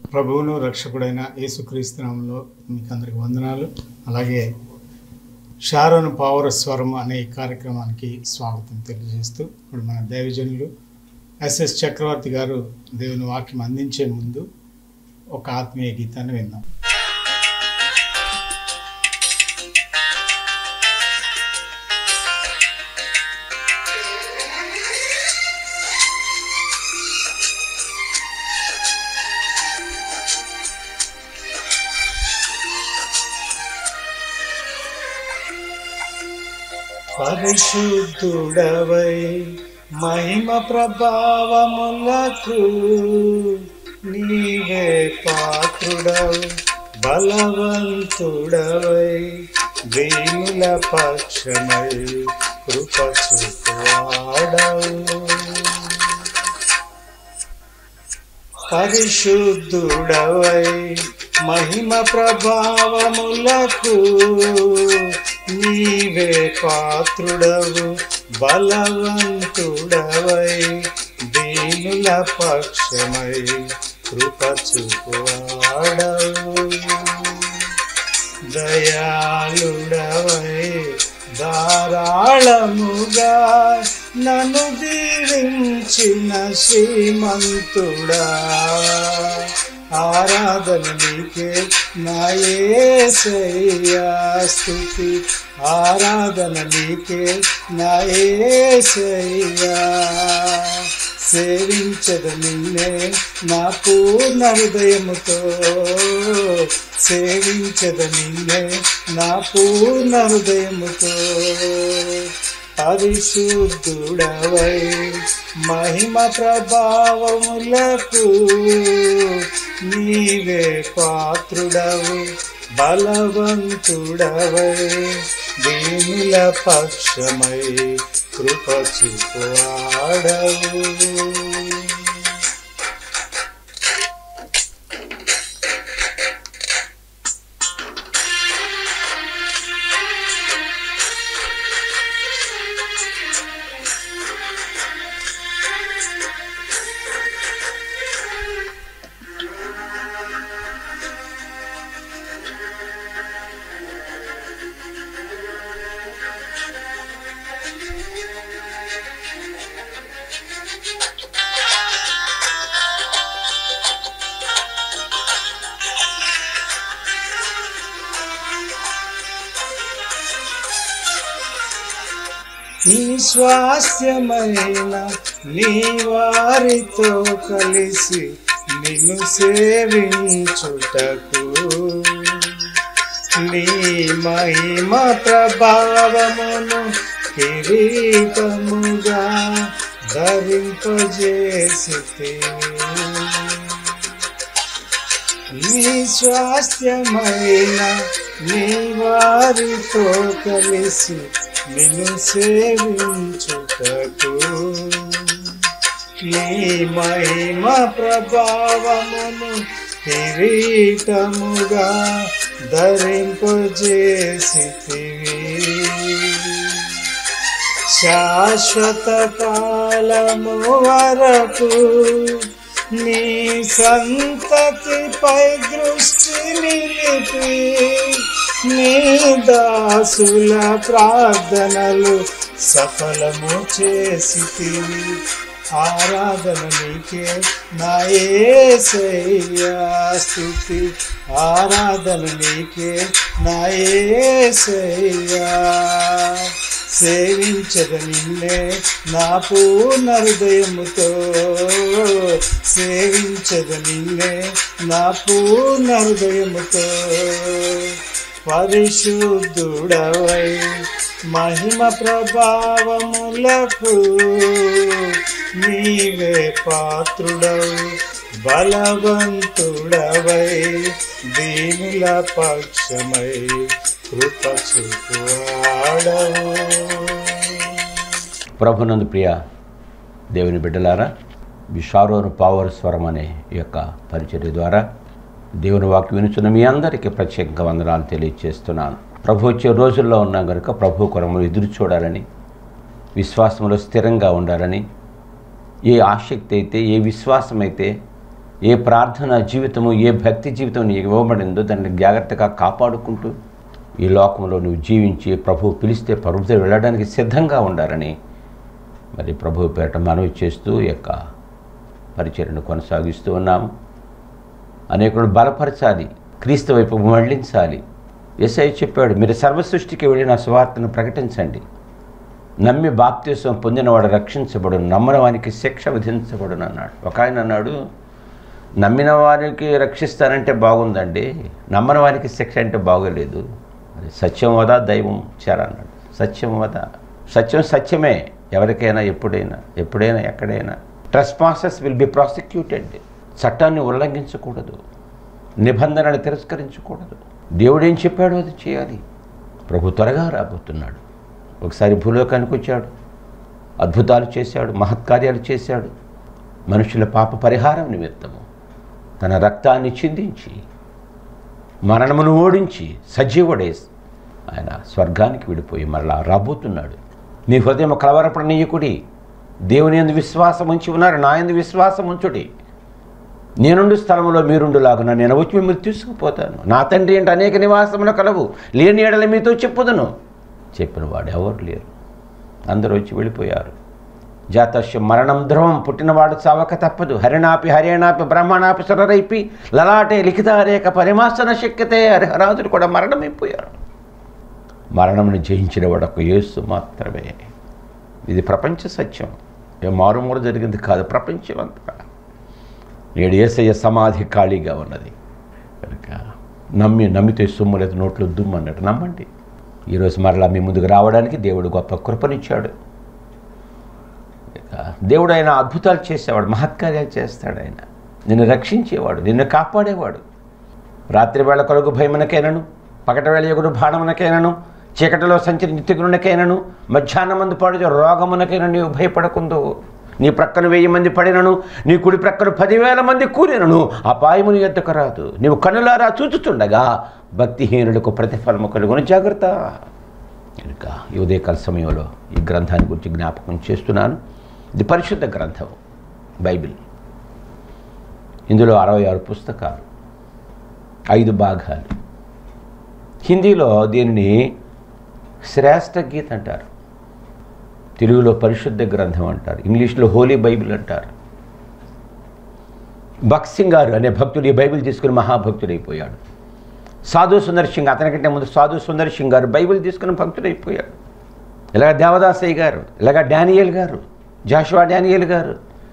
ప్రభువును రక్షకుడైన యేసుక్రీస్తునామంలో మీకు అందరికి వందనాలు అలాగే షారోను పావర స్వరం అనే ఈ కార్యక్రమానికి స్వాగతం తెలియజేస్తూ ఇప్పుడు మన దైవజనులు ఎస్ఎస్ చక్రవర్తి గారు దేవుని వాక్యం అందించే ముందు ఒక ఆత్మీయ గీతాన్ని విందాం పరిశుద్ధుడవై మహిమ ప్రభావములకు నీవే పాత్రుడవు బలవంతుడవై దీనుల పక్షమై కృప చూపువాడవు పరిశుద్ధుడవై మహిమ ప్రభావములకు నీవే పాత్రుడవు బలవంతుడవై దీనుల పక్షమై కృప చూపువాడవు దయాళుడవై ధారాళముగా నన్ను దీవించిన శ్రీమంతుడా ఆరాధన నీకే నాయసయ్యా స్థుతి ఆరాధన నీకే నాయసయ్యా సేవించద నిన్నే నా పూర్ణ హృదయముతో సేవించద నిన్నే నా పూర్ణ హృదయముతో పరిశుద్ధుడవై మహిమ ప్రభావములకు నీవే పాత్రుడవు బలవంతుడవై దీనుల పక్షమై కృప చూపువాడవు నీ స్వాస్థ్యమైన నీ వారితో కలిసి నిన్ను సేవించుటకు నీ మహిమ ప్రభావమును కిరీటముగా ధరింపజేసి నీ స్వాస్థ్యమైన నీ వారితో కలిసి నిన్ను సేవించుటకు నీ మహిమ ప్రభావమును కిరీటముగా ధరింపజేసితివి శాశ్వత కాలము వరకు నీ సంతతిపై దృష్టి నిలిపి నీ దాసుల ప్రార్థనలు సఫలము చేసి ఆరాధన నీకే నా ఏసయ్యా స్థుతి ఆరాధన నీకే నా ఏసయ్యా సేవించద నిన్నే నా పూర్ణ హృదయముతో సేవించద నిన్నే నా పూర్ణ హృదయముతో పరిశుద్ధుడవై మహిమ ప్రభావములకు నీవే పాత్రుడవు బలవంతుడవై దీనుల పక్షమై కృప చూపువాడవు ప్రభునందు ప్రియ దేవుని బిడ్డలారా ఈ షారోను పావర్ స్వరం అనే ఈ యొక్క పరిచర్య ద్వారా దేవుని వాక్యం వినుచున్న మీ అందరికీ ప్రత్యేకంగా వందనాలు తెలియజేస్తున్నాను ప్రభు వచ్చే రోజుల్లో ఉన్నాం కనుక ప్రభు కొరము ఎదురు చూడాలని విశ్వాసంలో స్థిరంగా ఉండాలని ఏ ఆసక్తి అయితే ఏ విశ్వాసం అయితే ఏ ప్రార్థన జీవితము ఏ భక్తి జీవితం నీకు ఇవ్వబడిందో దాన్ని జాగ్రత్తగా కాపాడుకుంటూ ఈ లోకంలో నువ్వు జీవించి ప్రభు పిలిస్తే ప్రభుత్వం వెళ్ళడానికి సిద్ధంగా ఉండాలని మరి ప్రభు పేరట మనవి చేస్తూ ఈ యొక్క పరిచర్యను కొనసాగిస్తూ ఉన్నాము అనేకులను బలపరచాలి క్రీస్తు వైపు మళ్లించాలి ఎస్ఐ చెప్పాడు మీరు సర్వసృష్టికి వెళ్ళి నా సువార్తను ప్రకటించండి నమ్మి బాప్తీసం పొందినవాడు రక్షించబడు నమ్మని వానికి శిక్ష విధించబడును అన్నాడు ఒక ఆయన అన్నాడు నమ్మిన వారికి రక్షిస్తానంటే బాగుందండి నమ్మని వారికి శిక్ష అంటే బాగోలేదు అది సత్యం వదా దైవం చేర అన్నాడు సత్యం వదా సత్యం సత్యమే ఎవరికైనా ఎప్పుడైనా ఎప్పుడైనా ఎక్కడైనా ట్రెస్పాసెస్ విల్ బి ప్రాసిక్యూటెడ్ చట్టాన్ని ఉల్లంఘించకూడదు నిబంధనలు తిరస్కరించకూడదు దేవుడు ఏం చెప్పాడో అది చేయాలి ప్రభు త్వరగా రాబోతున్నాడు ఒకసారి భూలోకానికి వచ్చాడు అద్భుతాలు చేశాడు మహత్కార్యాలు చేశాడు మనుషుల పాప పరిహారం నిమిత్తము తన రక్తాన్ని చిందించి మరణమును ఓడించి సజీవుడే ఆయన స్వర్గానికి విడిపోయి మరలా రాబోతున్నాడు నీ హృదయం కలవరపడనీయకుడి దేవుని ఎందు విశ్వాసం ఉంచి ఉన్నారు నా ఎందు విశ్వాసం ఉంచుడి నేనుండు స్థలంలో మీరుండులాగున నేను వచ్చి మిమ్మల్ని తీసుకుపోతాను నా తండ్రి ఏంటి అనేక నివాసములు కలవు లేని ఎడల మీతో చెప్పుదును చెప్పిన వాడు ఎవరు లేరు అందరూ వచ్చి వెళ్ళిపోయారు జాతస్య మరణం ధ్రువం పుట్టినవాడు చావక తప్పదు హరిణాపి హరేణాపి బ్రహ్మణాపి సురరైపి లలాటే లిఖితారేక పరిమాసన శక్యతే హరిహరాజుడు కూడా మరణమైపోయారు మరణమును జయించిన వాడొక యేసు మాత్రమే ఇది ప్రపంచ సత్యం ఏ మారుమూల జరిగింది కాదు ప్రపంచం అంతా నేడు ఏసయ్య సమాధి ఖాళీగా ఉన్నది కనుక నమ్మి నమ్మితే సొమ్ము లేదు నోట్లో దుమ్ము అన్నట్టు నమ్మండి ఈరోజు మరలా మీ ముందుకు రావడానికి దేవుడు గొప్ప కృపనిచ్చాడు ఇక దేవుడు ఆయన అద్భుతాలు చేసేవాడు మహత్కార్యాలు చేస్తాడు ఆయన నిన్ను రక్షించేవాడు నిన్ను కాపాడేవాడు రాత్రి వేళ కొరకు భయమునకైనను పగట వేళ ఎగురు బాణమునకైనను చీకటిలో సంచరి నిత్యగురునకైనను మధ్యాహ్నం మందు పడు రోగమునకైనా నీవు భయపడకుందో నీ ప్రక్కన వెయ్యి మంది పడినను నీ కుడి ప్రక్కన పదివేల మంది కూలినను అపాయముని ఎద్దకు రాదు నీవు కనులారా చూచుచుండగా భక్తిహీనులకు ప్రతిఫలము కలుగును జాగ్రత్త కనుక ఈ ఉదయకాల సమయంలో ఈ గ్రంథాన్ని గురించి జ్ఞాపకం చేస్తున్నాను ఇది పరిశుద్ధ గ్రంథం బైబిల్ ఇందులో అరవై ఆరు పుస్తకాలు ఐదు భాగాలు హిందీలో దీనిని శ్రేష్ఠ గీత అంటారు తెలుగులో పరిశుద్ధ గ్రంథం అంటారు ఇంగ్లీష్లో హోలీ బైబిల్ అంటారు భక్సింగ్ గారు అనే భక్తుడు ఈ బైబిల్ తీసుకుని మహాభక్తుడైపోయాడు సాధు సుందర్ సింగ్ అతనికంటే ముందు సాధు సుందర్ సింగ్ గారు బైబిల్ తీసుకుని భక్తుడైపోయాడు ఇలాగ దేవదాసయ్య గారు ఇలాగ డానియల్ గారు జాషువా డానియల్ గారు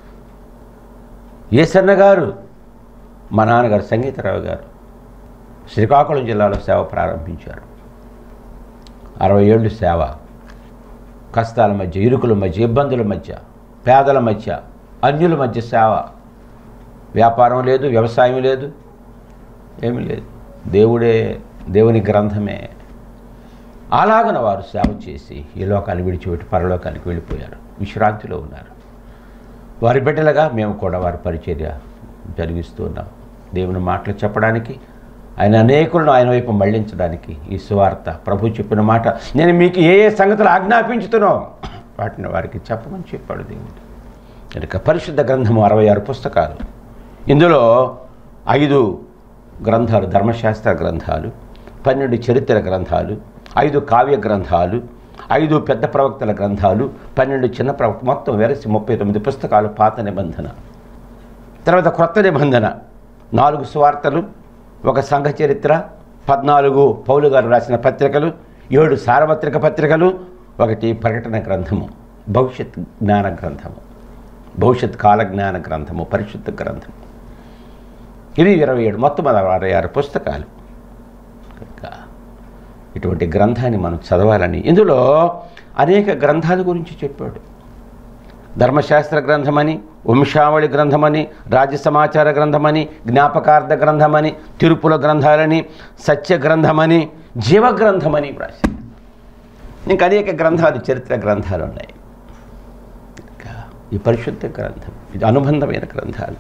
ఏసన్న గారు మా నాన్నగారు సంగీతరావు గారు శ్రీకాకుళం జిల్లాలో సేవ ప్రారంభించారు అరవై ఏళ్ళు సేవ కష్టాల మధ్య ఇరుకుల మధ్య ఇబ్బందుల మధ్య పేదల మధ్య అన్యుల మధ్య సేవ వ్యాపారం లేదు వ్యవసాయం లేదు ఏమీ లేదు దేవుడే దేవుని గ్రంథమే అలాగన వారు సేవ చేసి ఈ లోకాన్ని విడిచిపెట్టి పరలోకానికి వెళ్ళిపోయారు విశ్రాంతిలో ఉన్నారు వారి బిడ్డలుగా మేము కూడా వారి పరిచర్య జరిగిస్తూ ఉన్నాం దేవుని మాటలు చెప్పడానికి ఆయన అనేకులను ఆయన వైపు మళ్లించడానికి ఈ సువార్త ప్రభు చెప్పిన మాట నేను మీకు ఏ ఏ సంగతులు ఆజ్ఞాపించుతున్నో వాటిని వారికి చెప్పమని చెప్పాడు దేవుడు కనుక పరిశుద్ధ గ్రంథము అరవై ఆరు పుస్తకాలు ఇందులో ఐదు గ్రంథాలు ధర్మశాస్త్ర గ్రంథాలు పన్నెండు చరిత్ర గ్రంథాలు ఐదు కావ్య గ్రంథాలు ఐదు పెద్ద ప్రవక్తల గ్రంథాలు పన్నెండు చిన్న ప్రవక్త మొత్తం వెరసి ముప్పై తొమ్మిది పుస్తకాలు పాత నిబంధన తర్వాత క్రొత్త నిబంధన నాలుగు సువార్తలు ఒక సంఘ చరిత్ర పద్నాలుగు పౌలు గారు రాసిన పత్రికలు ఏడు సార్వత్రిక పత్రికలు ఒకటి ప్రకటన గ్రంథము భవిష్యత్ జ్ఞాన గ్రంథము భవిష్యత్ కాల జ్ఞాన గ్రంథము పరిశుద్ధ గ్రంథము ఇది ఇరవై ఏడు మొత్తం అరవై ఆరు పుస్తకాలు కనుక ఇటువంటి గ్రంథాన్ని మనం చదవాలని ఇందులో అనేక గ్రంథాల గురించి చెప్పాడు ధర్మశాస్త్ర గ్రంథమని వంశావళి గ్రంథమని రాజ్య సమాచార గ్రంథమని జ్ఞాపకార్థ గ్రంథమని తిరుపుల గ్రంథాలని సత్య గ్రంథమని జీవ గ్రంథమని వ్రాసింది ఇంకా అనేక గ్రంథాలు చరిత్ర గ్రంథాలు ఉన్నాయి ఇంకా ఈ పరిశుద్ధ గ్రంథం ఇది అనుబంధమైన గ్రంథాలు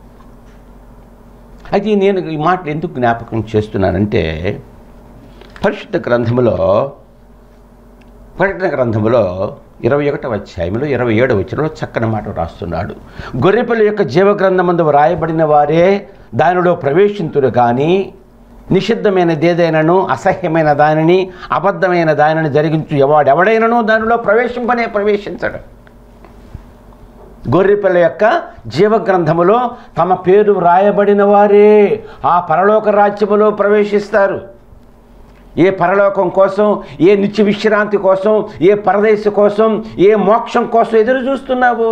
అయితే నేను ఈ మాటలు ఎందుకు జ్ఞాపకం చేస్తున్నానంటే పరిశుద్ధ గ్రంథములో ప్రకటన గ్రంథములో ఇరవై ఒకటవ అధ్యాయంలో ఇరవై ఏడవ వచ్చినలో చక్కని మాట రాస్తున్నాడు గొర్రెపిల్ల యొక్క జీవగ్రంథమందు వ్రాయబడిన వారే దానిలో ప్రవేశింతురు కానీ నిషిద్ధమైనది ఏదైనాను అసహ్యమైన దానిని అబద్ధమైన దానిని జరిగించు ఎవడెవడైనను దానిలో ప్రవేశింపనే ప్రవేశించడు గొర్రెపిల్ల యొక్క జీవగ్రంథములో తమ పేరు వ్రాయబడిన వారే ఆ పరలోక రాజ్యములో ప్రవేశిస్తారు ఏ పరలోకం కోసం ఏ నిత్య విశ్రాంతి కోసం ఏ పరదేశ కోసం ఏ మోక్షం కోసం ఎదురు చూస్తున్నావు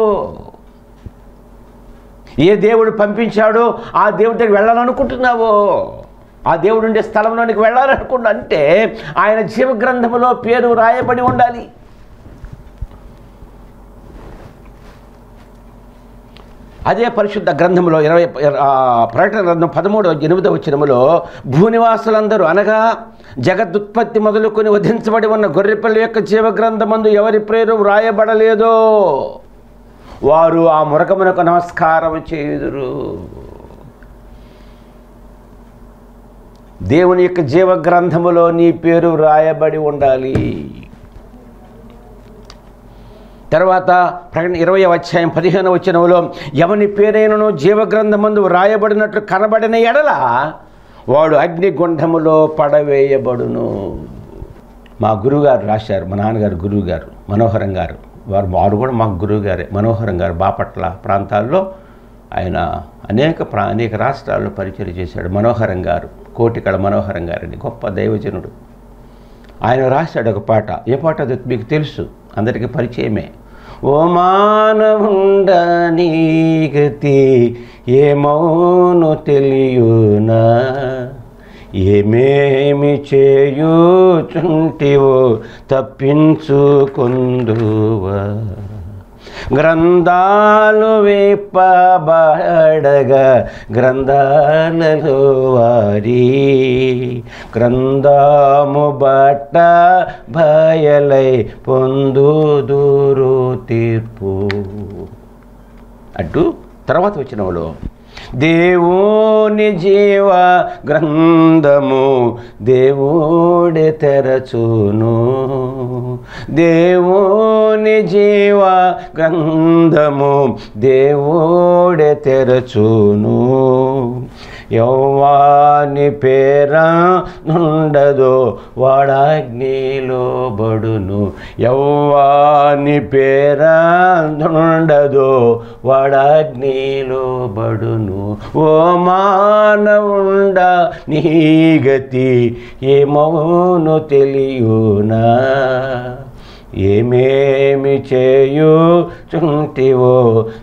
ఏ దేవుడు పంపించాడో ఆ దేవుడి దగ్గరికి వెళ్ళాలనుకుంటున్నావో ఆ దేవుడు ఉండే స్థలంలోనికి వెళ్ళాలనుకుంటా అంటే ఆయన జీవగ్రంథములో పేరు రాయబడి ఉండాలి అదే పరిశుద్ధ గ్రంథంలో ఇరవై ఆ, ప్రకటన గ్రంథం పదమూడు ఎనిమిదవ వచనములో భూనివాసులందరూ అనగా జగదుత్పత్తి మొదలుకొని వధించబడి ఉన్న గొర్రెపిల్ల యొక్క జీవగ్రంథమందు ఎవరి పేరు వ్రాయబడలేదో వారు ఆ మురకమునకు నమస్కారం చేయుదురు దేవుని యొక్క జీవగ్రంథములో నీ పేరు వ్రాయబడి ఉండాలి తర్వాత ప్రకటన ఇరవై అధ్యాయం పదిహేను వచనంలో ఎవని పేరైనను జీవగ్రంథమందు వ్రాయబడినట్లు కనబడిన ఎడల వాడు అగ్నిగుండములో పడవేయబడును మా గురువుగారు రాశారు మా నాన్నగారు గురువు గారు మనోహరం గారు వారు వారు కూడా మా గురువు గారే మనోహరం గారు బాపట్ల ప్రాంతాల్లో ఆయన అనేక ప్రా అనేక రాష్ట్రాల్లో పరిచయం చేశాడు మనోహరం గారు కోటికళ మనోహరం గారని గొప్ప దైవజనుడు ఆయన రాశాడు ఒక పాట ఏ పాట అది మీకు తెలుసు అందరికీ పరిచయమే ఓ మానవుండ నీ గతి ఏమౌను తెలియునా ఏమేమి చేయుచుంటివో తప్పించుకుందువా గ్రంథాలు వేపబడగా గ్రంథాలలో వారి గ్రంథము బట్ట భయలై పొందుదురు తీర్పు అటు తర్వాత వచ్చినవాళ్ళు దేవుని జీవ గ్రంథము దేవుడే తెరచును దేవుని జీవ గ్రంథము దేవుడే తెరచును యౌవాని పేర నుండదో వాడాగ్నిలో బడును యౌవాని పేర నుండదో వాడాగ్నిలో బడును ఓ మానవుండ నీ గతి ఏమౌను తెలియునా ఏమేమి చేయు చుంటివో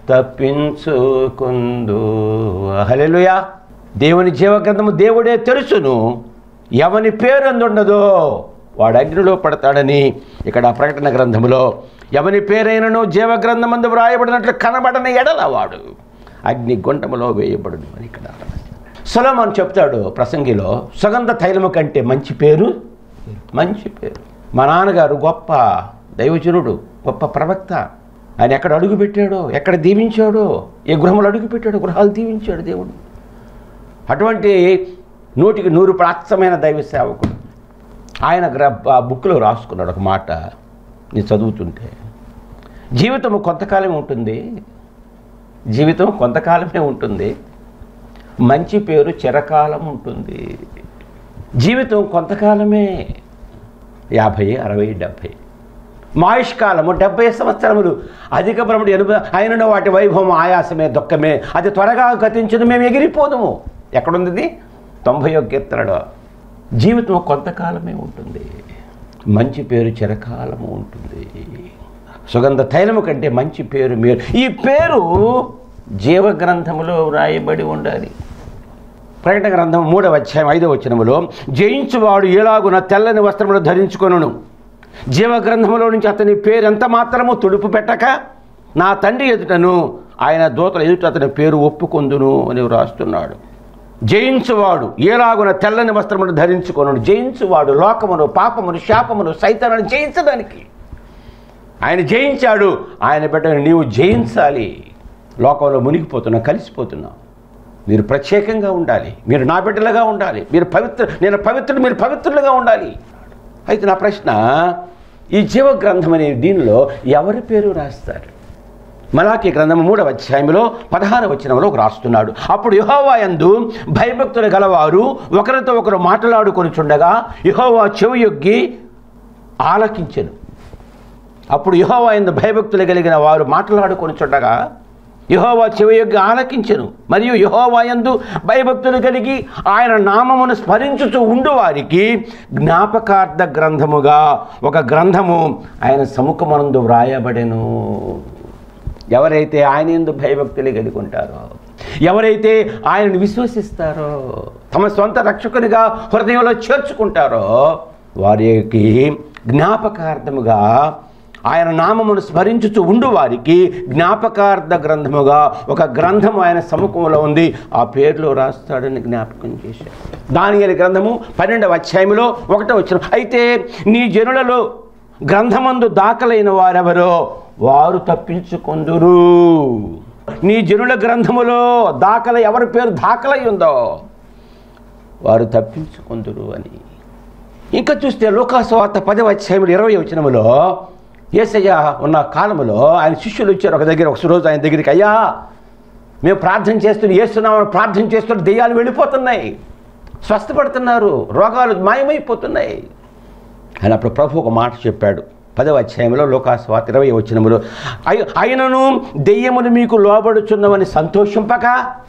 తప్పించుకుందు హల్లెలూయా దేవుని జీవగ్రంథము దేవుడే తెలుసును ఎవని పేరు అందుండదో వాడు అగ్నిలో పడతాడని ఇక్కడ ప్రకటన గ్రంథములో ఎవని పేరైనను జీవగ్రంథమందు వ్రాయబడినట్లు కనబడని ఎడల వాడు అగ్ని గుంటములో వేయబడును అని ఇక్కడ సొలమన్ చెప్తాడు ప్రసంగిలో సుగంధ తైలము కంటే మంచి పేరు మంచి పేరు మా నాన్నగారు గొప్ప దైవజనుడు గొప్ప ప్రవక్త ఆయన ఎక్కడ అడుగు పెట్టాడో ఎక్కడ దీవించాడో ఏ గృహంలో అడుగు పెట్టాడో గృహాలు దీవించాడు దేవుడు అటువంటి నూటికి నూరు ప్రాప్తమైన దైవ సేవకుడు ఆయన గ్ర ఆ బుక్లో రాసుకున్నాడు ఒక మాట నేను చదువుతుంటే జీవితం కొంతకాలం ఉంటుంది జీవితం కొంతకాలమే ఉంటుంది మంచి పేరు చిరకాలం ఉంటుంది జీవితం కొంతకాలమే యాభై అరవై డెబ్భై మాయుష్కాలము డెబ్బై సంవత్సరములు అధిక భ్రముడు ఎనుభై అయినను వాటి వైభవం ఆయాసమే దుఃఖమే అది త్వరగా గతించును మేము ఎగిరిపోదుము ఎక్కడుంది ఇది? తొంభై ఒక కీర్తనలో జీవితం కొంతకాలమే ఉంటుంది మంచి పేరు చిరకాలము ఉంటుంది సుగంధ తైలము కంటే మంచి పేరు మీరు ఈ పేరు జీవగ్రంథములో వ్రాయబడి ఉండాలి ప్రకటన గ్రంథం మూడవ అధ్యాయం ఐదవ వచనములో జయించువాడు ఎలాగున తెల్లని వస్త్రములు ధరించుకొనును జీవగ్రంథములో నుంచి అతని పేరు ఎంత మాత్రము తుడుపు పెట్టక నా తండ్రి ఎదుటను ఆయన దూతల ఎదుట అతని పేరు ఒప్పుకొందును అని వ్రాస్తున్నాడు జయించువాడు ఏలాగున తెల్లని వస్త్రమును ధరించుకొను జయించువాడు లోకమును పాపమును శాపమును సైతాన్ని జయించడానికి ఆయన జయించాడు ఆయన బిడ్డను నీవు జయించాలి లోకంలో మునిగిపోతున్నావు కలిసిపోతున్నావు మీరు ప్రత్యేకంగా ఉండాలి మీరు నా బిడ్డలుగా ఉండాలి మీరు పవిత్ర నేను పవిత్రుడు మీరు పవిత్రులుగా ఉండాలి అయితే నా ప్రశ్న ఈ జీవ గ్రంథం అనే దీనిలో ఎవరి పేరు రాస్తారు మలాకి గ్రంథం మూడవ అధ్యాయంలో పదహార వచనంలో రాస్తున్నాడు అప్పుడు యహోవా యందు భయభక్తులు గలవారు ఒకరితో ఒకరు మాట్లాడుకొని చుండగా యహోవా చెవియొగ్గి ఆలకించెను అప్పుడు యహోవా యందు భయభక్తులు కలిగిన వారు మాట్లాడుకొని చుండగా యహోవా చెవియొగ్గి ఆలకించెను మరియు యహోవా యందు భయభక్తులు కలిగి ఆయన నామమును స్మరించుచు ఉండు వారికి జ్ఞాపకార్థ గ్రంథముగా ఒక గ్రంథము ఆయన సముఖమనందు వ్రాయబడెను ఎవరైతే ఆయన ఎందు భయభక్తులు కలిగి ఉంటారో ఎవరైతే ఆయనను విశ్వసిస్తారో తమ సొంత రక్షకునిగా హృదయంలో చేర్చుకుంటారో వారికి జ్ఞాపకార్థముగా ఆయన నామమును స్మరించుచు ఉండు వారికి జ్ఞాపకార్థ గ్రంథముగా ఒక గ్రంథము ఆయన సముఖంలో ఉంది ఆ పేర్లో రాస్తాడని జ్ఞాపకం చేశాడు దాని గ్రంథము పన్నెండవ అధ్యాయంలో ఒకటో వచ్చిన అయితే నీ జనులలో గ్రంథమందు దాఖలైన వారెవరో వారు తప్పించుకొందురు నీ జనుల గ్రంథములో దాఖల ఎవరి పేరు దాఖలై ఉందో వారు తప్పించుకొందురు అని ఇంకా చూస్తే లోకాసువార్త పదవ అధ్యాయములు ఇరవై వచనములో ఏసయ్య ఉన్న కాలములో ఆయన శిష్యులు వచ్చారు ఒక దగ్గర ఒక రోజు ఆయన దగ్గరికి అయ్యా మేము ప్రార్థన చేస్తున్న ఏస్తున్నామని ప్రార్థన చేస్తున్న దెయ్యాలు వెళ్ళిపోతున్నాయి స్వస్థపడుతున్నారు రోగాలు మాయమైపోతున్నాయి ఆయన అప్పుడు ప్రభు ఒక మాట చెప్పాడు పదవ అధ్యాయంలో లోకాస్వార్త ఇరవై వచనములు అయి- అయినను దెయ్యములు మీకు లోబడుచున్నవని సంతోషింపక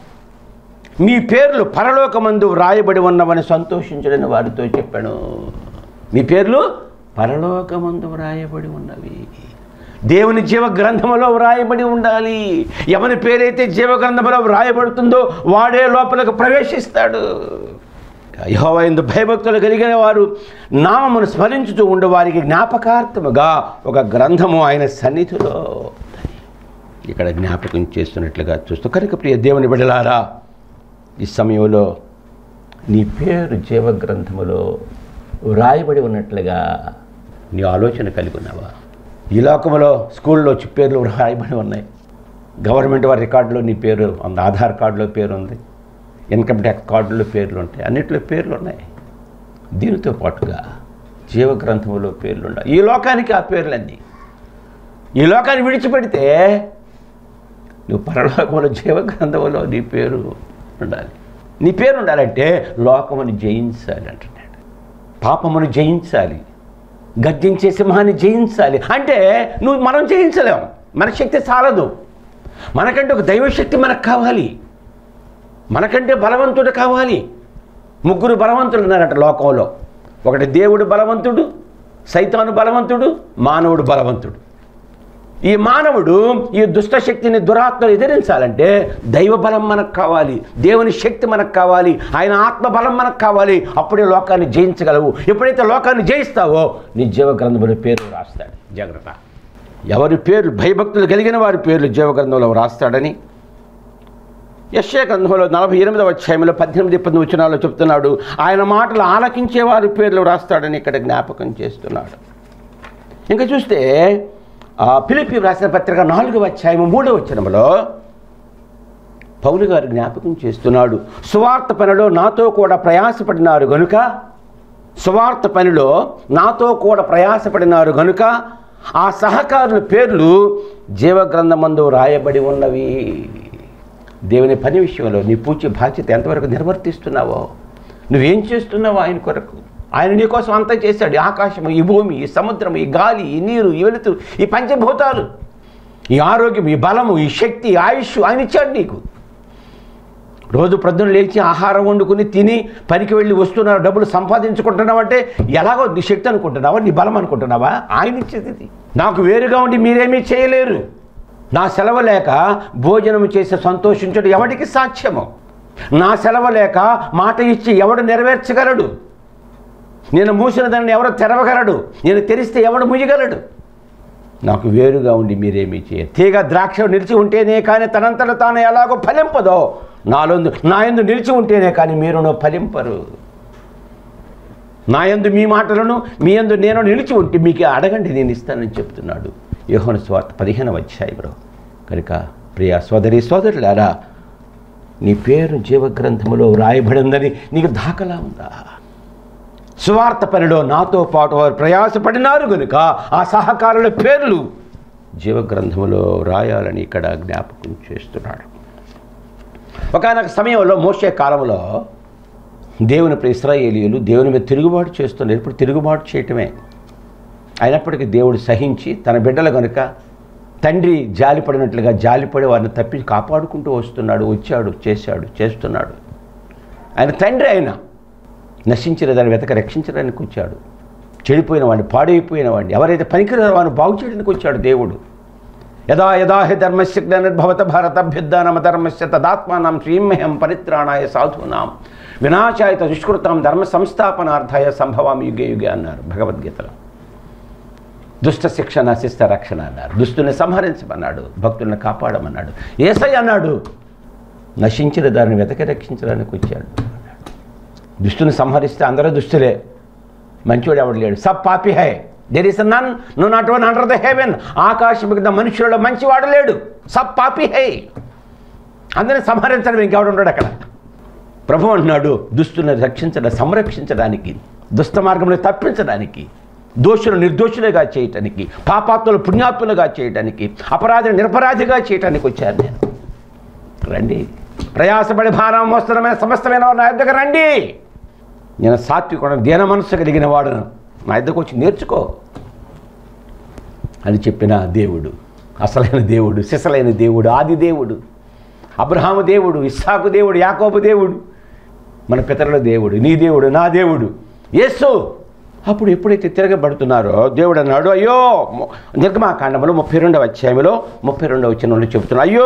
మీ పేర్లు పరలోకమందు వ్రాయబడి ఉన్నవని సంతోషించడని వారితో చెప్పాను మీ పేర్లు పరలోకమందు వ్రాయబడి ఉన్నవి దేవుని జీవ గ్రంథములో వ్రాయబడి ఉండాలి ఎవరి పేరైతే జీవ గ్రంథములో వ్రాయబడుతుందో వాడే లోపలికి ప్రవేశిస్తాడు యెహోవా యందు భయభక్తులు కలిగిన వారు నామమును స్మరించుతూ ఉండే వారికి జ్ఞాపకార్థముగా ఒక గ్రంథము ఆయన సన్నిధిలో ఇక్కడ జ్ఞాపకం చేస్తున్నట్లుగా చూస్తూ కనుక ప్రియ దేవుని బిడలారా ఈ సమయంలో నీ పేరు జీవ గ్రంథములో వ్రాయబడి ఉన్నట్లుగా నీ ఆలోచన కలిగి ఉన్నావా ఈ లోకములో స్కూల్లో చి- పేర్లు వ్రాయబడి ఉన్నాయి గవర్నమెంట్ వారి రికార్డులో నీ పేరు ఉంది ఆధార్ కార్డులో పేరు ఉంది ఇన్కమ్ ట్యాక్స్ కార్డులో పేర్లు ఉంటాయి అన్నిట్లో పేర్లు ఉన్నాయి దీనితో పాటుగా జీవ గ్రంథములో పేర్లు ఉన్నాయి ఈ లోకానికి ఆ పేర్లన్నీ ఈ లోకాన్ని విడిచిపెడితే నువ్వు పరలోకంలో జీవ గ్రంథంలో నీ పేరు ఉండాలి నీ పేరు ఉండాలంటే లోకమును జయించాలి అంటున్నాడు పాపమును జయించాలి గర్జించే సింహాన్ని జయించాలి అంటే నువ్వు మనం జయించలేం మన శక్తి చాలదు మనకంటే ఒక దైవశక్తి మనకు కావాలి మనకంటే బలవంతుడు కావాలి ముగ్గురు బలవంతులు ఉన్నారట లోకంలో ఒకటి దేవుడు బలవంతుడు సైతాను బలవంతుడు మానవుడు బలవంతుడు ఈ మానవుడు ఈ దుష్టశక్తిని దురాత్మను ఎదిరించాలంటే దైవ బలం మనకు కావాలి దేవుని శక్తి మనకు కావాలి ఆయన ఆత్మ బలం మనకు కావాలి అప్పుడే లోకాన్ని జయించగలవు ఎప్పుడైతే లోకాన్ని జయిస్తావో నీ జీవ గ్రంథముల పేరు రాస్తాడు జాగ్రత్త ఎవరి పేర్లు భయభక్తులు కలిగిన వారి పేర్లు జీవ గ్రంథంలో రాస్తాడని యశ్య గ్రంథంలో నలభై ఎనిమిదవ అధ్యాయంలో పద్దెనిమిది పద్దెనిమిది వచనాల్లో చెప్తున్నాడు ఆయన మాటలు ఆలకించే వారి పేర్లు రాస్తాడని ఇక్కడ జ్ఞాపకం చేస్తున్నాడు ఇంకా చూస్తే ఆ పిలిపి రాసిన పత్రిక నాలుగవ అధ్యాయం మూడవ వచనంలో పౌలు గారు జ్ఞాపకం చేస్తున్నాడు సువార్త పనిలో నాతో కూడా ప్రయాసపడినారు గనుక సువార్త పనిలో నాతో కూడా ప్రయాసపడినారు గనుక ఆ సహకారుల పేర్లు జీవగ్రంథమందు రాయబడి ఉన్నవి దేవుని పని విషయంలో నీ పూచి బాధ్యత ఎంతవరకు నిర్వర్తిస్తున్నావో నువ్వేం చేస్తున్నావో ఆయన కొరకు ఆయన నీ కోసం అంతా చేశాడు ఈ ఆకాశం ఈ భూమి ఈ సముద్రం ఈ గాలి ఈ నీరు ఈ వెలుతురు ఈ పంచభూతాలు ఈ ఆరోగ్యం ఈ బలము ఈ శక్తి ఈ ఆయుష్ ఆయన ఇచ్చాడు నీకు రోజు ప్రొద్దున లేచి ఆహారం వండుకుని తిని పనికి వెళ్ళి వస్తున్నావు డబ్బులు సంపాదించుకుంటున్నావు అంటే ఎలాగో నీ శక్తి అనుకుంటున్నావా నీ బలం అనుకుంటున్నావా ఆయన ఇచ్చేది ఇది. నాకు వేరుగా ఉండి మీరేమీ చేయలేరు నా సెలవు లేక భోజనం చేసి సంతోషించడం ఎవడికి సాధ్యము నా సెలవు లేక మాట ఇచ్చి ఎవడు నెరవేర్చగలడు నేను మూసిన దాన్ని ఎవరు తెరవగలడు నేను తెరిస్తే ఎవడు ముయ్యగలడు నాకు వేరుగా ఉండి మీరేమీ చేయరు తీగ ద్రాక్ష నిలిచి ఉంటేనే కానీ తనంతట తాను ఎలాగో ఫలింపదో నాలో నా ఎందు నిలిచి ఉంటేనే కానీ మీరును ఫలింపరు నా యందు మీ మాటలను మీ యందు నేను నిలిచి ఉంటే మీకు అడగండి నేను ఇస్తానని చెప్తున్నాడు యోహన స్వార్థ పదిహేనవ అధ్యాయంలో కనుక ప్రియ సోదరి సోదరులారా నీ పేరు జీవగ్రంథములో వ్రాయబడి ఉందని నీకు దాఖలా ఉందా సువార్త పనిలో నాతో పాటు వారు ప్రయాసపడినారు గనుక ఆ సహకారుల పేర్లు జీవగ్రంథములో రాయాలని ఇక్కడ జ్ఞాపకం చేస్తున్నాడు ఒకనొక సమయంలో మోసే కాలంలో దేవుని ఇస్రాయేలీయులు దేవుని మీద తిరుగుబాటు చేస్తున్నారు ఇప్పుడు తిరుగుబాటు చేయటమే అయినప్పటికీ దేవుడు సహించి తన బిడ్డలు కనుక తండ్రి జాలిపడినట్లుగా జాలిపడి వారిని తప్పి కాపాడుకుంటూ వస్తున్నాడు వచ్చాడు చేశాడు చేస్తున్నాడు ఆయన తండ్రి అయినా నశించిన దాన్ని వెతక రక్షించడానికి వచ్చాడు చెడిపోయిన వాడిని పాడైపోయిన వాడిని ఎవరైతే పనికిరారో వాడిని బాగు చేయడానికి వచ్చాడు దేవుడు యదా యదా హి ధర్మస్య జ్ఞానిర్భవత భారతభ్యుద్ధానమ ధర్మస్య తదాత్మానం శ్రీమహ్యం పరిత్రాణాయ సాధూనాం వినాశాయత దుష్కృతాం ధర్మ సంస్థాపనార్థాయ సంభవామి యుగే యుగే అన్నారు భగవద్గీతలో దుష్ట శిక్షణ శిష్ట రక్షణ అన్నారు దుష్టుని సంహరించమన్నాడు భక్తుల్ని కాపాడమన్నాడు ఏసై అన్నాడు నశించిన దారిని వెతక రక్షించడానికి వచ్చాడు దుష్టుని సంహరిస్తే అందరూ దుష్టులే మంచివాడు ఎవడు లేడు సబ్ పాపి హై there is none no not one under the heaven ఆకాశం మీద మనుషులలో మంచివాడు లేడు సబ్ పాపి హై అందరిని సంహరించడం ఇంకెవడు ఉన్నాడు అక్కడ ప్రభు అంటున్నాడు దుస్తుని రక్షించడం సంరక్షించడానికి దుష్ట మార్గంలో తప్పించడానికి దోషులు నిర్దోషులుగా చేయటానికి పాపాత్తులు పుణ్యాత్తులుగా చేయటానికి అపరాధిని నిరపరాధిగా చేయటానికి వచ్చాను నేను రండి ప్రయాసపడి భారం మోస్తరమైన సమస్తమైన వారు నా దగ్గర రండి నేను సాత్వికుడు దీన మనస్సు కలిగిన వాడును నా దగ్గరకు వచ్చి నేర్చుకో అని చెప్పిన దేవుడు అసలైన దేవుడు సిసలైన దేవుడు ఆది దేవుడు అబ్రహాము దేవుడు ఇస్సాకు దేవుడు యాకోబు దేవుడు మన పితరుల దేవుడు నీ దేవుడు నా దేవుడు యేసు అప్పుడు ఎప్పుడైతే తిరగబడుతున్నారో దేవుడు అన్నాడు అయ్యో మొ- నిర్గమాకాండంలో ముప్పై రెండవ అధ్యాయంలో ముప్పై రెండవ చిన్నంలో చెబుతున్నా అయ్యో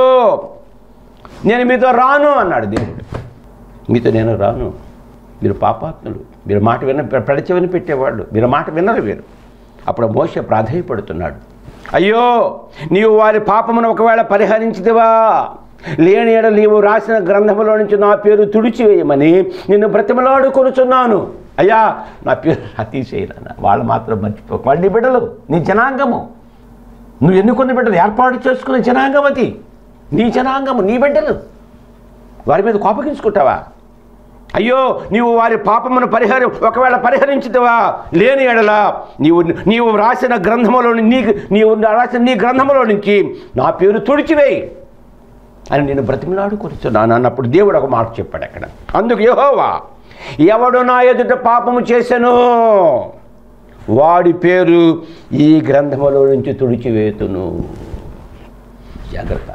నేను మీతో రాను అన్నాడు దేవుడు మీతో నేను రాను మీరు పాపాత్ములు మీరు మాట విన్న పెడచెవిని పెట్టేవాళ్ళు మీరు మాట విన్నరు వీరు అప్పుడు మోస ప్రాధాయపడుతున్నాడు అయ్యో నీవు వారి పాపమును ఒకవేళ పరిహరించిదివా లేని ఎడ నీవు రాసిన గ్రంథములో నుంచి నా పేరు తుడిచివేయమని నిన్ను బ్రతిమలాడుకొనుచున్నాను అయ్యా నా పేరు అతీసేయన వాళ్ళు మాత్రం మర్చిపో వాళ్ళు నీ బిడ్డలు నీ జనాంగము నువ్వు ఎన్నుకున్న బిడ్డలు ఏర్పాటు చేసుకున్న జనాంగం అది నీ జనాంగము నీ బిడ్డలు వారి మీద కోపగించుకుంటావా అయ్యో నీవు వారి పాపమును పరిహరి ఒకవేళ పరిహరించుతావా లేని ఎడల నీవు నీవు రాసిన గ్రంథములో నీ నీవు రాసిన నీ గ్రంథములో నుంచి నా పేరు తుడిచివేయి అని నేను బ్రతిమలాడుకొనిచున్నాను అన్నప్పుడు దేవుడు ఒక మాట చెప్పాడు అక్కడ అందుకు యెహోవా ఎవడు నా ఎదుట పాపము చేసెను వాడి పేరు ఈ గ్రంథములో నుంచి తుడిచివేతును జాగ్రత్త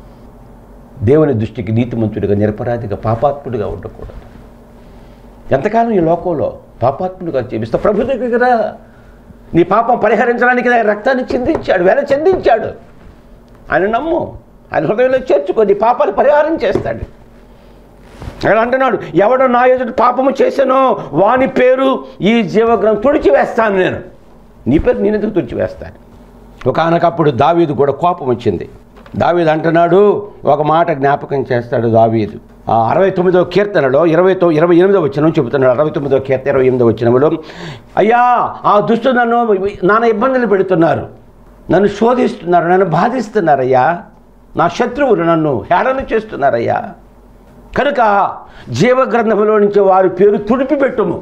దేవుని దృష్టికి నీతిమంతుడిగా నిరపరాధిగా పాపాత్ముడిగా ఉండకూడదు ఎంతకాలం ఈ లోకంలో పాపాత్ముడిగా జీవిస్తా ప్రభు దగ్గర నీ పాపం పరిహరించడానికి ఆయన రక్తాన్ని చెందించాడు వెల చెందించాడు ఆయన నమ్ము ఆయన హృదయంలో చేర్చుకో నీ పాపాలు పరిహారం చేస్తాడు అక్కడ అంటున్నాడు ఎవడు నా ఎదుటి పాపము చేశానో వాని పేరు ఈ జీవగ్రంథం తుడిచివేస్తాను నేను నీ పేరు నేను ఎందుకు తుడిచివేస్తాను ఒకనకప్పుడు దావీదు కూడా కోపం వచ్చింది దావీదు అంటున్నాడు ఒక మాట జ్ఞాపకం చేస్తాడు దావీదు ఆ అరవై తొమ్మిదో కీర్తనలో ఇరవై తొ ఇరవై ఎనిమిదో వచ్చిన చెబుతున్నాడు అరవై తొమ్మిదో కీర్తన ఇరవై ఎనిమిదో వచ్చినలో అయ్యా ఆ దుష్టు నన్ను నాన్న ఇబ్బందులు పెడుతున్నారు నన్ను శోధిస్తున్నారు నన్ను బాధిస్తున్నారయ్యా నా శత్రువులు నన్ను హేళన చేస్తున్నారయ్యా కనుక జీవగ్రంథములో నుంచి వారి పేరు తుడిపి పెట్టుము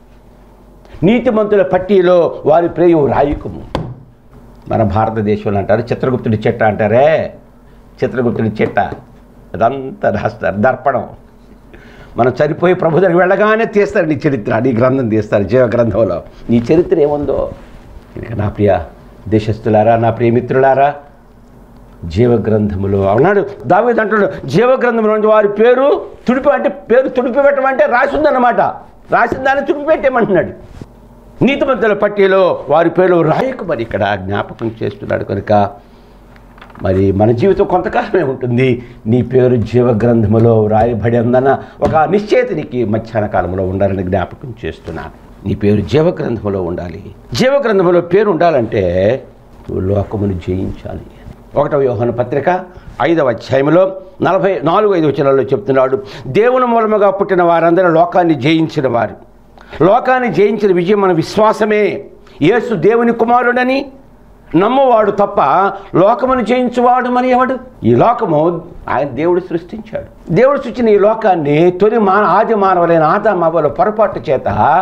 నీతిమంతుల పట్టీలో వారి ప్రేయం రాయకుము మన భారతదేశంలో అంటారు చిత్రగుప్తుడి చెట్ట అంటారే చిత్రగుప్తుడి చెట్ట అదంతా రాస్తారు దర్పణం మనం చనిపోయి ప్రభు దగ్గరికి వెళ్ళగానే తీస్తారు నీ చరిత్ర నీ గ్రంథం తీస్తారు జీవ గ్రంథంలో నీ చరిత్ర ఏముందో ఇక నా ప్రియ దేశస్థులారా నా ప్రియమిత్రులారా జీవగ్రంథములో అన్నాడు దావేది అంటున్నాడు జీవగ్రంథంలో నుంచి వారి పేరు తుడిపి అంటే పేరు తుడిపి పెట్టమంటే రాసి ఉందన్నమాట రాసిన దాన్ని తుడిపి పెట్టేమంటున్నాడు నీతిమంతుల పట్టీలో వారి పేర్లు రాయకు మరి ఇక్కడ జ్ఞాపకం చేస్తున్నాడు కనుక మరి మన జీవితం కొంతకాలమే ఉంటుంది నీ పేరు జీవగ్రంథములో రాయబడి ఉందన్న ఒక నిశ్చయిత నీకు మధ్యాహ్న కాలంలో ఉండాలని జ్ఞాపకం చేస్తున్నాను నీ పేరు జీవగ్రంథములో ఉండాలి జీవగ్రంథములో పేరు ఉండాలంటే నువ్వు లోకమును జయించాలి ఒకటవ యోహన పత్రిక ఐదవ అధ్యాయంలో నలభై నాలుగు ఐదు వచనాల్లో చెప్తున్నాడు దేవుని మూలముగా పుట్టిన వారందరూ లోకాన్ని జయించిన వారు లోకాన్ని జయించిన విజయం మన విశ్వాసమే యేసు దేవుని కుమారుడని నమ్మవాడు తప్ప లోకమును జయించువాడు మరి ఎవడు ఈ లోకము ఆయన దేవుడు సృష్టించాడు దేవుడు సృష్టించిన ఈ లోకాన్ని తొలి మాన ఆది మానవులైన ఆదామావుల పొరపాటు చేత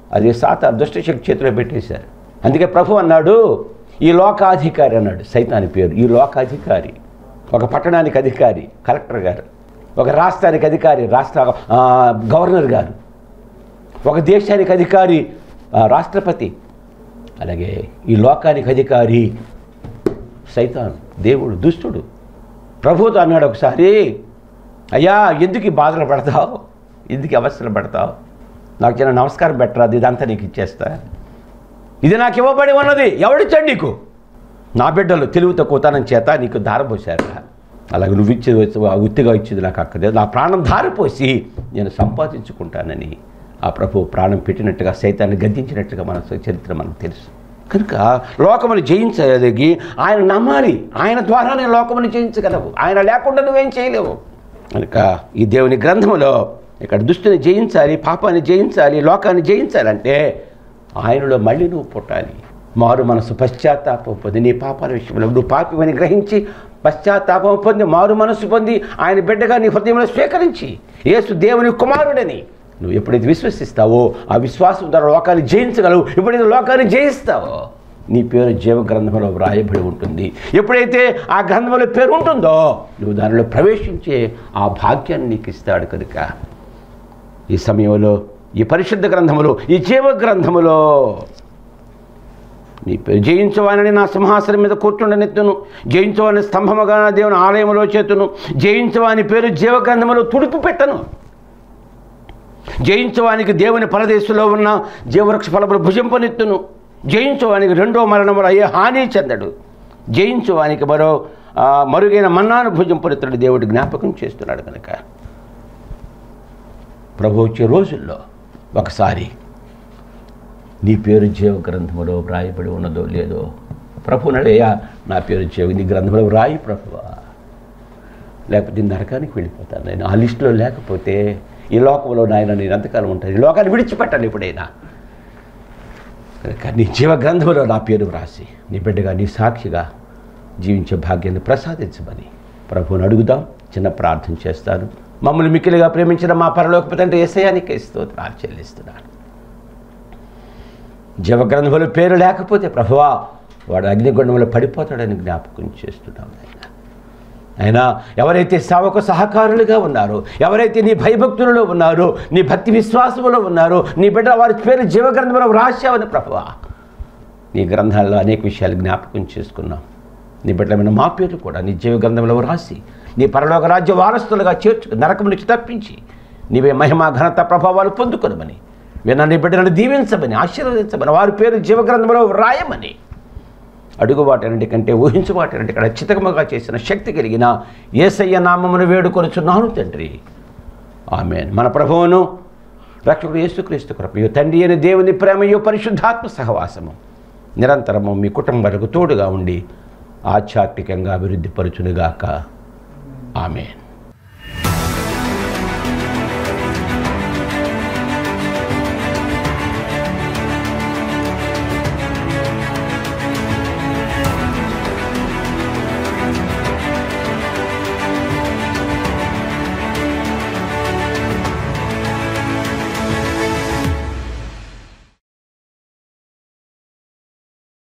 అది సాత దుష్టశక్తి చేతిలో పెట్టేశారు అందుకే ప్రభు అన్నాడు ఈ లోకాధికారి అన్నాడు సైతాని పేరు ఈ లోకాధికారి ఒక పట్టణానికి అధికారి కలెక్టర్ గారు ఒక రాష్ట్రానికి అధికారి రాష్ట్ర ఆ, గవర్నర్ గారు ఒక దేశానికి అధికారి ఆ, రాష్ట్రపతి అలాగే ఈ లోకానికి అధికారి సైతాన్ దేవుడు దుష్టుడు ప్రభుతో అన్నాడు ఒకసారి అయ్యా ఎందుకు ఈ బాధలు పడతావు ఎందుకు ఈ అవస్థలు పడతావు నాకు చిన్న నమస్కారం పెట్టరాదు ఇదంతా నీకు ఇచ్చేస్తా ఇది నాకు ఇవ్వబడి ఉన్నది ఎవడిచ్చాడు నీకు నా బిడ్డలు తెలివి తక్కువతనం చేత నీకు ధారపోసారు అలాగే నువ్వు ఇచ్చేది ఆ ఉత్తిగా ఇచ్చేది నాకు అక్కదే నా ప్రాణం ధారపోసి నేను సంపాదించుకుంటానని ఆ ప్రభు ప్రాణం పెట్టినట్టుగా సైతాన్ని గద్దించినట్టుగా మన చరిత్ర మనకు తెలుసు కనుక లోకమును జయించగలిగి ఆయన నమ్మాలి ఆయన ద్వారానే లోకమును జయించగలవు ఆయన లేకుండా నువ్వేం చేయలేవు కనుక ఈ దేవుని గ్రంథములో ఇక్కడ దుష్టిని జయించాలి పాపాన్ని జయించాలి లోకాన్ని జయించాలంటే ఆయనలో మళ్ళీ నువ్వు పుట్టాలి మారు మనసు పశ్చాత్తాపం పొంది నీ పాపాల విషయంలో నువ్వు పాపమని గ్రహించి పశ్చాత్తాపం పొంది మారు మనసు పొంది ఆయన బిడ్డగా నీ హృదయంలో స్వీకరించి యేసు దేవుని కుమారుడని నువ్వు ఎప్పుడైతే విశ్వసిస్తావో ఆ విశ్వాసం ద్వారా లోకాన్ని జయించగలవు ఎప్పుడైతే లోకాన్ని జయిస్తావో నీ పేరు జీవ గ్రంథంలో వ్రాయబడి ఉంటుంది ఎప్పుడైతే ఆ గ్రంథంలో పేరు ఉంటుందో నువ్వు దానిలో ప్రవేశించే ఆ భాగ్యాన్ని నీకు ఇస్తాడు కనుక ఈ సమయంలో ఈ పరిశుద్ధ గ్రంథములో ఈ జీవ గ్రంథములో నీ పేరు జయించవానని నా సింహాసనం మీద కూర్చుండనెత్తును జయించవాని స్తంభముగా నా దేవుని ఆలయంలో చేతును జయించవాని పేరు జీవ గ్రంథములో తుడుపు పెట్టను జయించవానికి దేవుని పరదేశంలో ఉన్న జీవవృక్ష ఫలములు భుజింపనెత్తును జయించవానికి రెండో మరణములు అయ్యే హాని చెందడు జయించవానికి మరో ఆ, మరుగైన మన్నాను భుజింపనెత్తుడు దేవుడు జ్ఞాపకం చేస్తున్నాడు కనుక ప్రభు వచ్చే రోజుల్లో ఒకసారి నీ పేరు జీవ గ్రంథములో వ్రాయబడి ఉన్నదో లేదో ప్రభు నడయ్యా నా పేరు జీవ నీ గ్రంథంలో వ్రాయి ప్రభువా లేకపోతే నేను నరకానికి వెళ్ళిపోతాను నేను ఆ లిస్టులో లేకపోతే ఈ లోకంలో నాయన నేను ఎంతకాలం ఉంటాను ఈ లోకాన్ని విడిచిపెట్టాను ఎప్పుడైనా కనుక నీ జీవ గ్రంథంలో నా పేరు వ్రాసి నీ బిడ్డగా నీ సాక్షిగా జీవించే భాగ్యాన్ని ప్రసాదించమని ప్రభువుని అడుగుదాం చిన్న ప్రార్థన చేస్తాను మమ్మల్ని మిక్కిలిగా ప్రేమించిన మా పరలోకపు తండ్రి ఏసయానికి స్తోత్రాలు చెల్లిస్తున్నాను జీవగ్రంథంలో పేరు లేకపోతే ప్రభువా వాడు అగ్నిగుండంలో పడిపోతాడని జ్ఞాపకం చేస్తున్నాం ఆయన అయినా ఎవరైతే సేవకు సహకారులుగా ఉన్నారో ఎవరైతే నీ భయభక్తులలో ఉన్నారో నీ భక్తి విశ్వాసములో ఉన్నారో నీ బిడ్డ వారి పేరు జీవగ్రంథంలో రాశావని ప్రభువా నీ గ్రంథాల్లో అనేక విషయాలు జ్ఞాపకం చేసుకున్నాం నీ బిడ్డలమైన మా పేరు కూడా నీ జీవ గ్రంథంలో రాసి నీ పరలోక రాజ్య వారసులుగా చేర్చు నరకం నుంచి తప్పించి నీవే మహిమ ఘనత ప్రభావాలు పొందుకొనమని విన్న నీ బిడ్డలను దీవించమని ఆశీర్వదించమని వారి పేరు జీవగ్రంథంలో రాయమని అడుగుబాటనంటి కంటే ఊహించుబాటనంటి ఖచ్చితంగా చేసిన శక్తి కలిగిన ఏసయ్య నామమును వేడుకొనుచున్నాను తండ్రి ఆమెన్ మన ప్రభువును రక్షకుడు యేసుక్రీస్తు కృపయు తండ్రి అయిన దేవుని ప్రేమయు పరిశుద్ధాత్మ సహవాసము నిరంతరము మీ కుటుంబాలకు తోడుగా ఉండి ఆధ్యాత్మికంగా అభివృద్ధి పరుచునుగాక ఆమెన్